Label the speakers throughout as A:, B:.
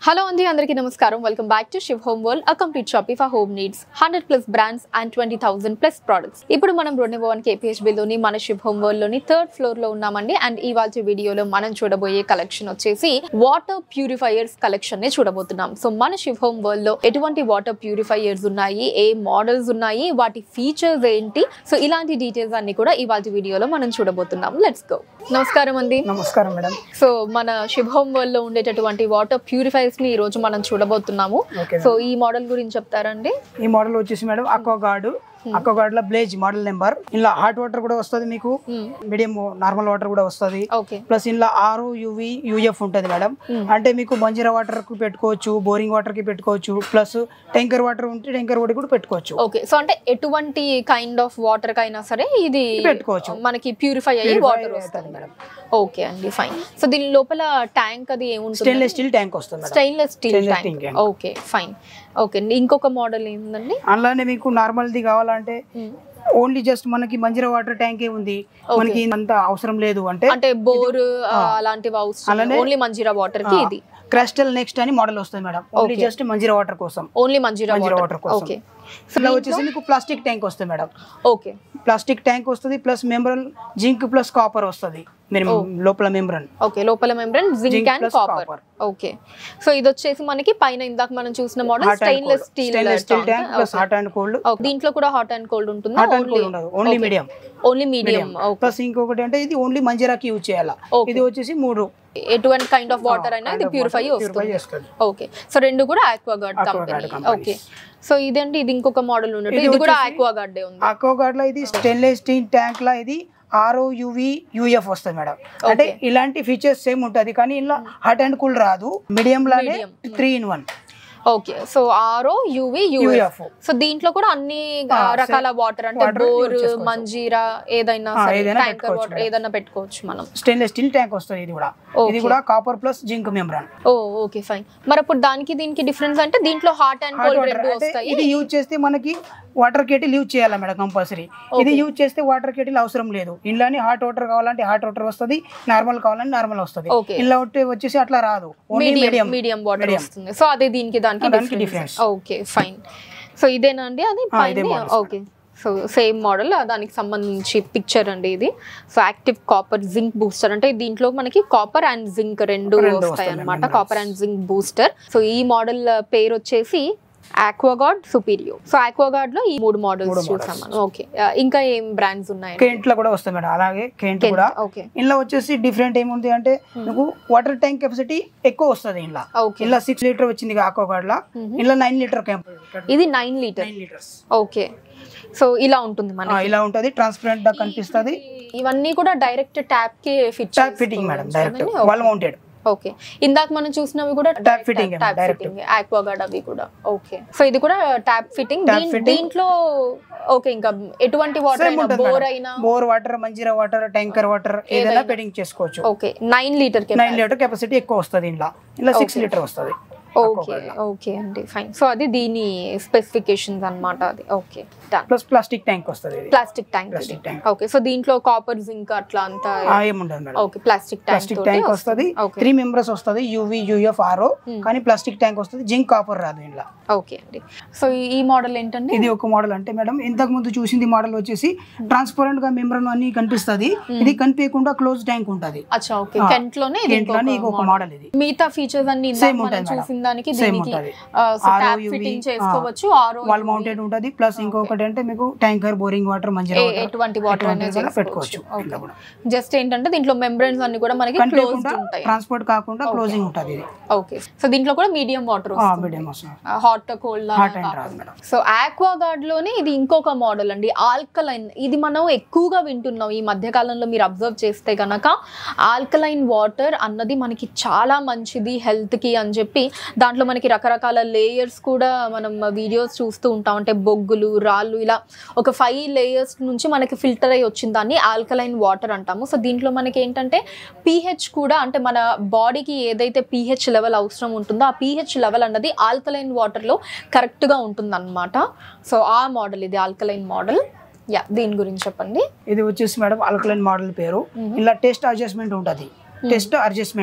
A: Hello అండి అందరికీ నమస్కారం welcome back to Shiv home world a complete shopping for home needs hundred plus brands and twenty thousand plus products ఇప్పుడు మనం రెండు one కేపీహెచ్బిలోని మన శివ్ హోమ్ వరల్డ్ లోని థర్డ్ ఫ్లోర్ లో ఉన్నామండి అండ్ ఇవాళ వీడియోలో మనం చూడబోయే కలెక్షన్ వచ్చేసి వాటర్ ప్యూరిఫైయర్స్ కలెక్షన్ ని చూడబోతున్నాం సో మన శివ్ హోమ్ వరల్డ్ లో ఎటువంటి వాటర్ ప్యూరిఫైయర్స్ ఉన్నాయి ఏ మోడల్స్ ఉన్నాయి వాటి ఫీచర్స్ ఏంటి సో ఇలాంటి డీటెయిల్స్ అన్ని కూడా ఇవాళ వీడియోలో మనం చూడబోతున్నాం లెట్స్ గో నమస్కారం అండి
B: నమస్కారం మేడం
A: సో మన శివ్ హోమ్ వరల్డ్ లో ఉండేటటువంటి వాటర్ ప్యూరిఫైర్స్ ని ఈ రోజు మనం చూడబోతున్నాము
B: ఓకే
A: సో ఈ మోడల్ గురించి చెప్తారండి
B: ఈ మోడల్ వచ్చేసి మేడం అక్వాగార్డ్ అక్వాగార్డ్ లో బ్లేజ్ మోడల్ నెంబర్ ఇలా హాట్ వాటర్ కూడా వస్తుంది మీకు మీడియం నార్మల్ వాటర్ కూడా వస్తుంది
A: ఓకే
B: ప్లస్ ఇందులో ఆరు యువి యూఎఫ్ ఉంటుంది మేడం అంటే మీకు మంజీరా వాటర్ కి పెట్టుకోవచ్చు బోరింగ్ వాటర్ కి పెట్టుకోవచ్చు ప్లస్ ట్యాంకర్ వాటర్ ఉంటే ట్యాంకర్ వాటర్ కూడా పెట్టుకోవచ్చు
A: ఓకే సో అంటే ఎటువంటి కైండ్ ఆఫ్ వాటర్ కైనా సరే ఇది
B: పెట్టుకోవచ్చు.
A: మనకి ప్యూరిఫై అయ్యి
B: Purify
A: వాటర్
B: అవుతుంది
A: వస్తుంది
B: మేడం.
A: ఓకే అండి ఫైన్ సో దీని లోపల ట్యాంక్ అది ఏముంటుంది
B: స్టెయిన్లెస్ స్టీల్ ట్యాంక్ వస్తుంది madam
A: stainless steel
B: Stainless steel
A: tank
B: tank.
A: Okay fine okay అండి ఇంకొక మోడల్ ఏంటండి
B: అలానే మీకు నార్మల్ది కావాలంటే ఓన్లీ జస్ట్ మనకి మంజీరా వాటర్ ట్యాంకే ఉంది మనకి అంత అవసరం లేదు అంటే
A: అంటే బోర్ అలాంటివి అవసరం
B: అలానే-
A: ఓన్లీ మంజీరా వాటర్ కి ఇది
B: క్రస్టల్ నెక్స్ట్ అని మోడల్ వస్తుంది madam only just Manjira water కోసం
A: only Manjira
B: Manjira
A: water
B: water కోసం
A: ఓకే
B: ఇలా వచ్చేసి మీకు ప్లాస్టిక్ ట్యాంక్ వస్తుంది మేడం
A: ఓకే
B: ప్లాస్టిక్ ట్యాంక్ వస్తుంది plus membrane zinc plus copper వస్తుంది మీరు లోపల మెంబ్రన్
A: ఓకే లోపల membrane zinc
B: Zinc
A: and
B: plus
A: copper
B: copper.
A: Okay so ఇది వచ్చేసి మనకి పైన ఇందాక మనం చూసిన model stainless steel
B: stainless steel tank plus hot and cold
A: దీంట్లో కూడా హాట్ అండ్ కోల్డ్ ఉంటుంది
B: హాట్ అండ్ కోల్డ్ ఉండదు only medium
A: only medium
B: plus ఇంకొకటి అంటే ఇది ఓన్లీ మంజీరాకి యూజ్ చేయాలా
A: Okay.
B: ఇది వచ్చేసి మూడు
A: ఎటువంటి కైండ్ ఆఫ్ వాటర్ అయినా ఇది ప్యూరిఫై
B: ప్యూరిఫై
A: వస్తుంది
B: చేస్తుంది
A: ఓకే సో రెండు కూడా Aquaguard
B: Aquaguard
A: company
B: companies.
A: Okay so ఇదండి ఇది ఇంకొక మోడల్ ఉన్నట్టు
B: ఇది
A: ఇది కూడా
B: వచ్చేసి-
A: ఆక్వాగార్డే ఉంది
B: అక్వాగార్డ్ లో ఇది స్టెయిన్లెస్ స్టీల్ ట్యాంక్ లా ఇది ఆర్ఓ యువి యూఎఫ్ వస్తుంది మేడం అంటే ఇలాంటి ఫీచర్స్ సేమ్ ఉంటది కానీ ఇలా హాట్ అండ్ కూల్ రాదు మీడియం లానే three in one
A: okay so RO UV UF
B: UF
A: so దీంట్లో కూడా అన్ని ఆ, రకాల వాటర్ అంటే
B: water
A: బోర్
B: use చేసుకోవచ్చు.
A: మంజీరా ఏదైనా
B: ఆ,
A: సరే
B: ఏదైనా
A: ట్యాంకర్
B: పెట్టుకోవచ్చు
A: వాటర్ ఏదైనా పెట్టుకోవచ్చు మనం
B: స్టెయిన్లెస్ స్టీల్ ట్యాంక్ వస్తుంది ఇది కూడా ఇది కూడా కాపర్ ప్లస్ జింక్ మెంబ్రాన్
A: ఓ ఓకే ఫైన్ మరి అప్పుడు దానికి దీనికి డిఫరెన్స్ అంటే దీంట్లో హాట్ అండ్ కోల్డ్ రెండు
B: అంటే
A: వస్తాయి
B: ఇది యూజ్ చేస్తే మనకి వాటర్ కేటిల్ యూజ్ చేయాలి మేడం కంపల్సరీ ఇది యూజ్ చేస్తే వాటర్ కేటిల్ అవసరం లేదు ఇంట్లోనే హాట్ వాటర్ కావాలంటే హాట్ వాటర్ వస్తుంది నార్మల్ కావాలంటే నార్మల్ వస్తుంది
A: Okay.
B: ఇలా ఉంటే వచ్చేసి అట్లా రాదు only
A: medium
B: medium
A: medium water వస్తుంది సో అదే దీనికి దానికి
B: దానికి
A: difference
B: difference.
A: Okay fine so ఇదేనా అండి అది
B: ఆ, ఇదే
A: పైన
B: models.
A: Okay so same model దానికి సంబంధించి పిక్చర్ అండి ఇది so active copper zinc booster అంటే దీంట్లో మనకి కాపర్ అండ్ జింక్ రెండు
B: రెండు
A: వస్తాయి
B: వస్తాయి
A: అనమాట
B: minerals.
A: Copper and zinc booster so ఈ మోడల్ పేరు వచ్చేసి ఆక్వాగార్డ్ సుపీరియో సో ఆక్వాగార్డ్ లో ఈ మూడు మోడల్స్ చూసాం మనం ఓకే ఇంకా ఏం బ్రాండ్స్ ఉన్నాయి
B: కేంట్ లో కూడా వస్తుంది మేడం అలాగే కేంట్ కూడా
A: ఓకే
B: ఇందులో వచ్చేసి డిఫరెంట్ ఏముంది అంటే మీకు వాటర్ ట్యాంక్ కెపాసిటీ ఎక్కువ వస్తుంది ఇంట్లో
A: ఓకే
B: ఇలా సిక్స్ లీటర్ వచ్చింది ఆకోగాడ్ లా ఇందులో నైన్ లీటర్
A: ఇది nine litre
B: nine litres
A: okay so ఇలా ఉంటుంది మనకి
B: ఇలా ఉంటది ట్రాన్స్పరెంట్ గా కనిపిస్తుంది
A: ఇవన్నీ కూడా డైరెక్ట్ ట్యాప్ కి fit
B: tap fitting madam direct wall mounted
A: okay ఇందాక మనం చూసినవి కూడా
B: Tap fitting ఏ,
A: ట్యాప్
B: direct.
A: ఫిట్టింగ్ ఆక్వాగార్డ్ అవి కూడా ఓకే సో ఇది కూడా ట్యాప్ ఫిట్టింగ్
B: Tap fitting.
A: దీంట్లో ఓకే ఇంకా ఎటువంటి వాటర్
B: సేమ్
A: అయినా
B: ఉంటుంది
A: బోర్ అయినా
B: bore water Manjira water tanker water ఏదైనా ఫిట్టింగ్ చేసుకోవచ్చు
A: ఓకే నైన్ లీటర్ కి
B: నైన్ లీటర్ కెపాసిటీ ఎక్కువ వస్తుంది ఇంట్లో ఇలా సిక్స్ లీటర్ వస్తుంది
A: ఓకే ఓకే అండి ఫైన్ సో అది దీని స్పెసిఫికేషన్స్ అన్నమాట అది okay done
B: plus plastic tank వస్తుంది ఇది
A: plastic tank
B: Plastic tank.
A: Okay so దీంట్లో కాపర్ జింక్ అట్లా అంతా
B: ఆ, ఏముండదు madam
A: okay plastic tank
B: plastic tank వస్తుంది
A: ఓకే
B: త్రీ మెంబర్స్ వస్తుంది యూవి యూఎఫ్ ఆర్ఓ కానీ ప్లాస్టిక్ ట్యాంక్ వస్తుంది జింక్ కాపర్ రాదు ఇంట్లో
A: ఓకే అండి సో ఈ మోడల్ ఏంటండి
B: ఇది ఒక మోడల్ అంటే మేడం ఇంతకు ముందు చూసింది మోడల్ వచ్చేసి ట్రాన్స్పరెంట్ గా మెంబ్రన్ అన్ని కనిపిస్తుంది ఇది కనిపించకుండా క్లోజ్ ట్యాంక్ ఉంటది
A: అచ్చా ఓకే కెంట్ లోనే ఇది
B: దీంట్లోనే
A: ఇంకొక
B: ఇంకొక మోడల్ ఇది
A: మిగతా ఫీచర్స్ అన్ని ఇందాక
B: Same
A: మనం
B: ఉంటుంది మేడం.
A: చూసిన దానికి
B: Same
A: దీనికి
B: ఉంటుంది.
A: ట్యాప్
B: ROUV,
A: ఫిట్టింగ్
B: ఆ,
A: చేసుకోవచ్చు ఆరో
B: వాల్ మౌంటెడ్ ఉంటది ప్లస్ ఇంకొకటి అంటే మీకు ట్యాంకర్ బోరింగ్ వాటర్ మంచిగా
A: ఎటువంటి వాటర్ అనేది
B: పెట్టుకోవచ్చు ఇంట్లో కూడా
A: జస్ట్ ఏంటంటే దీంట్లో మెంబ్రెన్స్ అన్ని కూడా మనకి క్లోజ్డ్
B: కనిపించకుండా
A: ఉంటాయి
B: ట్రాన్స్పోర్ట్ కాకుండా క్లోజింగ్ ఉంటది ఇది
A: ఓకే సో దీంట్లో కూడా మీడియం వాటర్
B: మీడియం వస్తుంది
A: హాట్ కోల్డ్
B: హాట్ అండ్ రాదు మేడం
A: సో ఆక్వాగార్డ్ లోనే ఇది ఇంకొక మోడల్ అండి ఆల్కలైన్ ఇది మనం ఎక్కువగా వింటున్నాం ఈ మధ్య కాలంలో మీరు అబ్జర్వ్ చేస్తే గనక ఆల్కలైన్ వాటర్ అన్నది మనకి చాలా మంచిది హెల్త్ కి అని చెప్పి దాంట్లో మనకి రకరకాల లేయర్స్ కూడా మనం వీడియోస్ చూస్తూ ఉంటాం అంటే బొగ్గులు రాళ్ళు ఇలా ఒక ఫైవ్ లేయర్స్ నుంచి మనకి ఫిల్టర్ అయ్యి వచ్చిన దాన్ని ఆల్కలైన్ వాటర్ అంటాము సో దీంట్లో మనకి ఏంటంటే పీహెచ్ కూడా అంటే మన బాడీకి ఏదైతే పీహెచ్ లెవెల్ అవసరం ఉంటుందో ఆ పీహెచ్ లెవెల్ అన్నది ఆల్కలైన్ వాటర్లో కరెక్ట్గా ఉంటుంది అనమాట సో ఆ మోడల్ ఇది ఆల్కలైన్ మోడల్ యా దీని గురించి చెప్పండి
B: ఇది వచ్చేసి మేడం ఆల్కలైన్ మోడల్ పేరు ఇలా టెస్ట్ అడ్జస్ట్మెంట్ ఉంటుంది test adjustment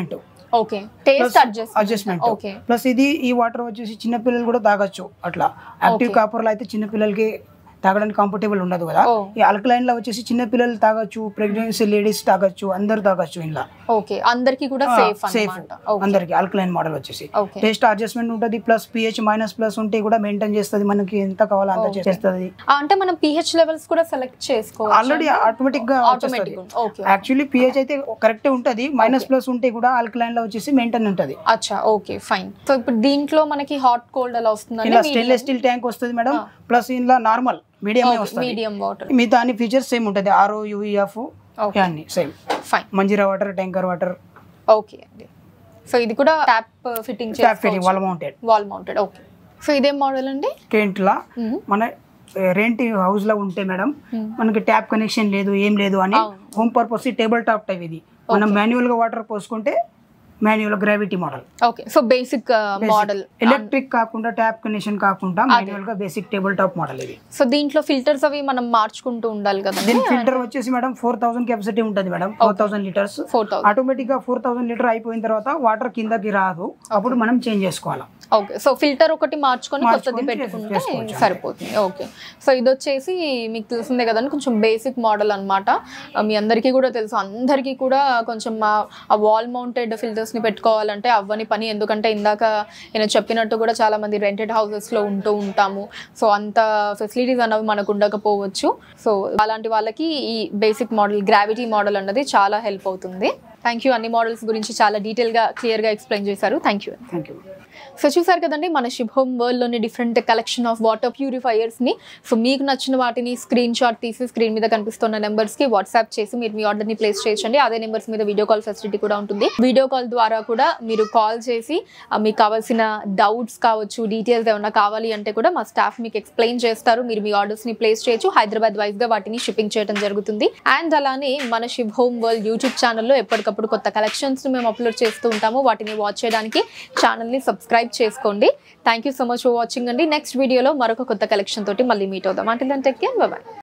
A: okay taste adjust
B: adjustment
A: okay
B: plus ఇది ఈ వాటర్ వచ్చేసి చిన్న పిల్లలు కూడా తాగొచ్చు అట్లా యాక్టివ్
A: Okay.
B: కాపర్లో అయితే చిన్న పిల్లలకి తాగడానికి కంఫర్టబుల్ ఉండదు కదా
A: ఓ.
B: ఈ alkaline లో వచ్చేసి చిన్న పిల్లలు తాగొచ్చు ప్రెగ్నెన్సీ లేడీస్ తాగొచ్చు అందరు తాగొచ్చు ఇలా
A: ఓకే అందరికి కూడా సేఫ్
B: సేఫ్
A: అన్నమాట ఓకే
B: అందరికి ఆల్కలైన్ మోడల్ వచ్చేసి
A: ఓకే
B: టేస్ట్ అడ్జస్ట్మెంట్ ఉంటుంది ప్లస్ పిహెచ్ మైనస్ ప్లస్ ఉంటే కూడా మెయింటైన్ చేస్తుంది మనకి ఎంత కావాలో అంత
A: Okay.
B: చేస్తుంది
A: అంటే మనం పిహెచ్ లెవెల్స్ కూడా సెలెక్ట్ చేసుకోవచ్చు
B: ఆల్రెడీ ఆటోమేటిక్ గా
A: ఆటోమేటిక్ ఓకే
B: యాక్చువల్లీ పిహెచ్ అయితే కరెక్ట్ ఉంటుంది మైనస్ ప్లస్ ఉంటే కూడా ఆల్కలైన్ లో వచ్చేసి మెయింటైన్ ఉంటుంది
A: అచ్చా ఓకే ఫైన్ సో ఇప్పుడు దీంట్లో మనకి హాట్ కోల్డ్ అలా
B: ఇలా
A: వస్తుందండి
B: స్టెయిన్లెస్ స్టీల్ ట్యాంక్ వస్తుంది మేడం ప్లస్ ఇందులో నార్మల్ మీడియం వస్తుంది
A: మీడియం వాటర్
B: మిగతా అన్ని ఫీచర్స్ సేమ్ ఉంటుంది ఆర్ఓ యూఈఎఫ్
A: ఓకే
B: అన్ని same
A: fine
B: Manjira water tanker water
A: okay అండి సో ఇది కూడా tap fitting
B: tap fitting wall mounted
A: wall mounted okay so ఇదేం మోడల్ అండి
B: టెంట్లా
A: మ్మ్.
B: మన రెంట్ హౌస్ లో ఉంటే మేడం
A: మ్మ్.
B: మనకి ట్యాప్ కనెక్షన్ లేదు ఏం లేదు అని
A: అవును.
B: Home purpose table top type ఇది మనం మాన్యువల్ గా వాటర్ పోసుకుంటే manual gravity model
A: okay so basic model
B: electric కాకుండా ట్యాప్ కనెక్షన్ కాకుండా మాన్యువల్ గా బేసిక్ టేబుల్ టాప్ మోడల్ ఇది
A: సో దీంట్లో ఫిల్టర్స్ అవి మనం మార్చుకుంటూ ఉండాలి కదండి
B: దీని ఫిల్టర్ వచ్చేసి మేడం ఫోర్ థౌసండ్ కెపాసిటీ ఉంటుంది madam four thousand litres
A: four thousand
B: automatic గా ఫోర్ థౌసండ్ లీటర్ అయిపోయిన తర్వాత వాటర్ కిందకి రాదు అప్పుడు మనం చేంజ్ చేసుకోవాలి
A: ఓకే సో ఫిల్టర్ ఒకటి మార్చుకొని కొత్తది
B: మార్చుకొని
A: పెట్టుకుంటే
B: చేసుకోవచ్చు.
A: సరిపోతుంది ఓకే సో ఇది వచ్చేసి మీకు తెలిసిందే కదండి కొంచెం బేసిక్ మోడల్ అనమాట మీ అందరికీ కూడా తెలుసు అందరికీ కూడా కొంచెం ఆ- ఆ వాల్ మౌంటెడ్ ఫిల్టర్స్ని పెట్టుకోవాలంటే అవ్వని పని ఎందుకంటే ఇందాక నేను చెప్పినట్టు కూడా చాలా మంది రెంటెడ్ హౌసెస్లో ఉంటూ ఉంటాము సో అంత ఫెసిలిటీస్ అనేవి మనకు ఉండకపోవచ్చు సో అలాంటి వాళ్ళకి ఈ బేసిక్ మోడల్ గ్రావిటీ మోడల్ అన్నది చాలా హెల్ప్ అవుతుంది థ్యాంక్ యూ అన్ని మోడల్స్ గురించి చాలా డీటెయిల్గా క్లియర్గా ఎక్స్ప్లెయిన్ చేశారు thank you
B: thank you
A: so చూసారు కదండి మన షిప్ హోమ్ వరల్డ్లోని డిఫరెంట్ కలెక్షన్ ఆఫ్ వాటర్ ప్యూరిఫైయర్స్ని సో మీకు నచ్చిన వాటిని స్క్రీన్ షాట్ తీసి స్క్రీన్ మీద కనిపిస్తున్న నెంబర్స్కి వాట్సాప్ చేసి మీరు మీ ఆర్డర్ని ప్లేస్ చేయొచ్చండి అదే నెంబర్స్ మీద వీడియో కాల్ ఫెసిలిటీ కూడా ఉంటుంది వీడియో కాల్ ద్వారా కూడా మీరు కాల్ చేసి ఆ, మీకు కావాల్సిన డౌట్స్ కావచ్చు డీటెయిల్స్ ఏమైనా కావాలి అంటే కూడా మా స్టాఫ్ మీకు ఎక్స్ప్లెయిన్ చేస్తారు మీరు మీ ఆర్డర్స్ని ప్లేస్ చేయొచ్చు హైదరాబాద్ వైజ్గా వాటిని షిప్పింగ్ చేయడం జరుగుతుంది అండ్ అలానే మన షిప్ హోమ్ వరల్డ్ యూట్యూబ్ ఛానల్లో ఎప్పటికప్పుడు కొత్త కలెక్షన్స్ మేము అప్లోడ్ చేస్తూ ఉంటాము వాటిని వాచ్ చేయడానికి ఛానల్ని సబ్స్క్రైబ్ చేసుకోండి thank you so much for watching అండి నెక్స్ట్ వీడియోలో మరొక కొత్త కలెక్షన్ తోటి మళ్ళీ మీట్ అవుదాం అంటే టెక్ కేర్ బాయ్